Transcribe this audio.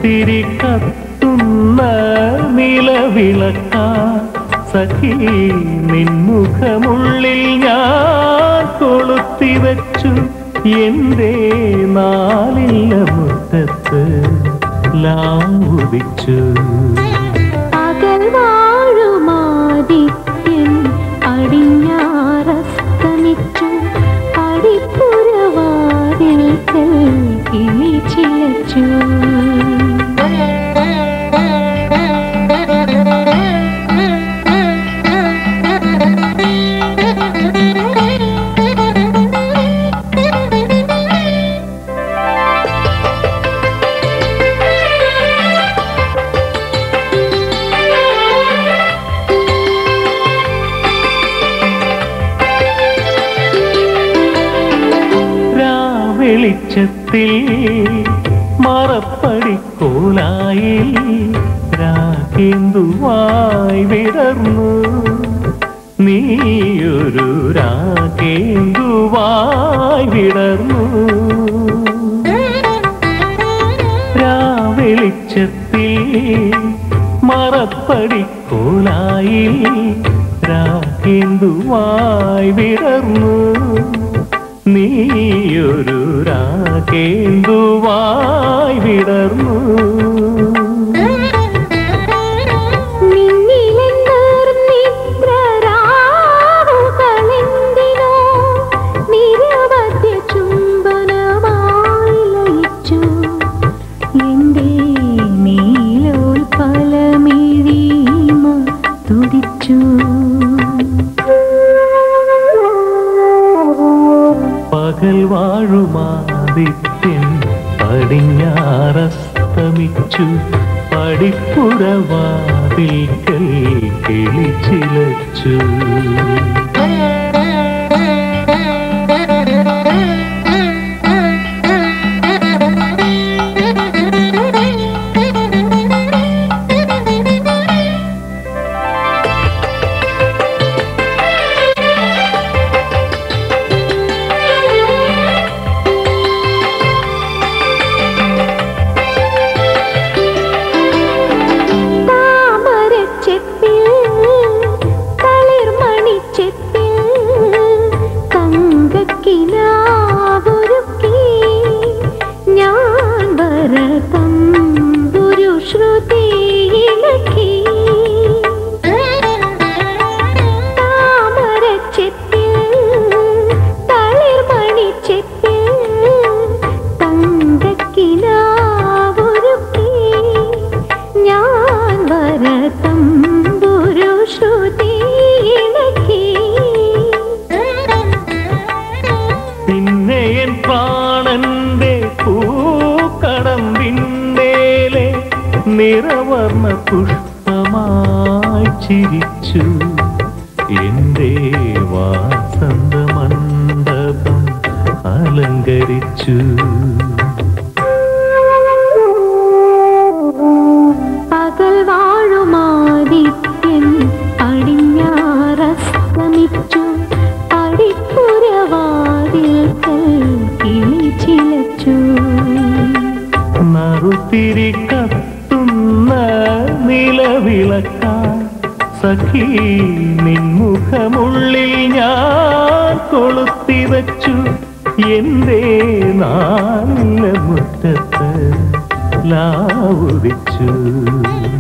നറുത്തിരി കത്തുന്ന നിലവിളക്ക സഖി നിൻമുഖമുള്ളിൽ ഞാൻ കൊളുത്തി വച്ചു എന്റെ നാലില്ല മുറ്റത്ത് ലാവുദിച്ചു പകൽ വാഴുമാദിത്യൻ അടിഞ്ഞാറസ്തമിച്ചു പടിപ്പുരവാതിൽ കിളി ചിലച്ചു രാവെളിച്ചത്തിൽ മറപ്പടിക്കോലായി രാഗേന്ദുവായി വിടർന്നു നീയൊരു രാഗേന്ദുവായി വിടർന്നു രാവെളിച്ചത്തിൽ മറപ്പടിക്കോലായി രാഗേന്ദുവായി വിടർന്നു നീയൊരു രാഗേന്ദുവായി വിടർന്നു നിന്നിലെന്തീർന്നിദ്രരാവുകളെന്തിനോ നിരവധ്യ ചുംബനമായി ലയിച്ചു എന്റെ നീലോൽപലമിഴീമ തുടിച്ചു പകൽ വാഴുമാദിത്യൻ പടിഞ്ഞാറസ്തമിച്ചു പടിപ്പുറവാതിൽക്കൽ കിളിച്ചിലച്ചു താമരച്ചെപ്പിൽ തളിർമണിച്ചെപ്പിൽ തങ്കക്കിനാവൊരുക്കി ഞാൻ വരതം ഒരു ശ്രുതി ഇളക്കി താമരച്ചെപ്പിൽ തളിർമണിച്ചെപ്പിൽ തങ്കക്കിനാവൊരുക്കി ഞാൻ വരതം ഒരു ശ്രുതി ഇളക്കി പിന്നെ എൻ പ്രാണന്റെ പൂക്കടമ്പിണ്ടേലെ നിറവർണ്ണ പുഷ്പമായി ചിരിച്ചു എന്റെ വാസന്ത മണ്ഡപം അലങ്കരിച്ചു പകൽ വാഴുമാദിത്യൻ അടിഞ്ഞാറസ്തമിച്ചു അടിപ്പുരവാതിൽ കിളി ചിലച്ചു നറുത്തിരി കത്തുന്ന നിലവിളക്ക സഖി നിൻമുഖമുള്ളിൽ ഞാൻ കൊളുത്തി വച്ചു എന്റെ നാല മുറ്റത്ത് ലാവുദിച്ചു